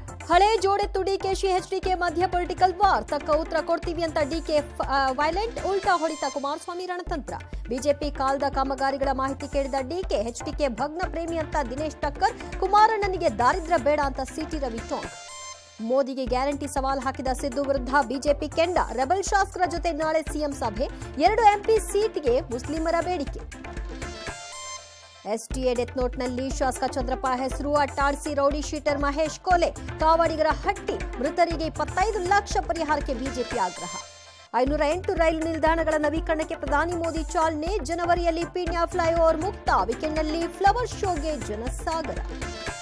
ಹಳೆ ಜೋಡೆತ್ತು ಡಿಕೆಶಿ ಎಚ್ಡಿಕೆ ಮಧ್ಯ ಪೊಲಿಟಿಕಲ್ ವಾರ್ ತಕ್ಕ ಉತ್ತರ ಕೊಡ್ತೀವಿ ಅಂತ ಡಿಕೆ ವೈಲೆಂಟ್ ಉಲ್ಟಾ ಹೊಡಿತ ಕುಮಾರಸ್ವಾಮಿ ರಣತಂತ್ರ ಬಿಜೆಪಿ ಕಾಲ್ದ ಕಾಮಗಾರಿಗಳ ಮಾಹಿತಿ ಕೇಳಿದ ಡಿಕೆ ಎಚ್ಡಿಕೆ ಭಗ್ನ ಪ್ರೇಮಿ ಅಂತ ದಿನೇಶ್ ಟಕ್ಕರ್ ಕುಮಾರಣ್ಣನಿಗೆ ದಾರಿದ್ರ್ಯ ಬೇಡ ಅಂತ ಸಿಟಿ ರವಿ ಟಾಂಗ್ ಮೋದಿಗೆ ಗ್ಯಾರಂಟಿ ಸವಾಲ್ ಹಾಕಿದ ಸಿದ್ದು ವಿರುದ್ಧ ಬಿಜೆಪಿ ಕೆಂಡ ರೆಬಲ್ ಶಾಸಕರ ಜೊತೆ ನಾಳೆ ಸಿಎಂ ಸಭೆ ಎರಡು ಎಂಪಿ ಸೀಟ್ಗೆ ಮುಸ್ಲಿಮರ ಬೇಡಿಕೆ ಎಸ್ಟಿಎ ಡೆತ್ ನೋಟ್ನಲ್ಲಿ ಶಾಸಕ ಚಂದ್ರಪ್ಪ ಹೆಸರು ಅಟ್ಟಾಡಿಸಿ ರೌಡಿ ಶೀಟರ್ ಮಹೇಶ್ ಕೊಲೆ ಕಾವಾಡಿಗರ ಹಟ್ಟಿ ಮೃತರಿಗೆ ಇಪ್ಪತ್ತೈದು ಲಕ್ಷ ಪರಿಹಾರಕ್ಕೆ ಬಿಜೆಪಿ ಆಗ್ರಹ ಐನೂರ ಎಂಟು ರೈಲು ನಿಲ್ದಾಣಗಳ ನವೀಕರಣಕ್ಕೆ ಪ್ರಧಾನಿ ಮೋದಿ ಚಾಲನೆ ಜನವರಿಯಲ್ಲಿ ಪೀಣ್ಯ ಫ್ಲೈಓವರ್ ಮುಕ್ತ ವೀಕೆಂಡ್ನಲ್ಲಿ ಫ್ಲವರ್ ಶೋಗೆ ಜನಸಾಗರ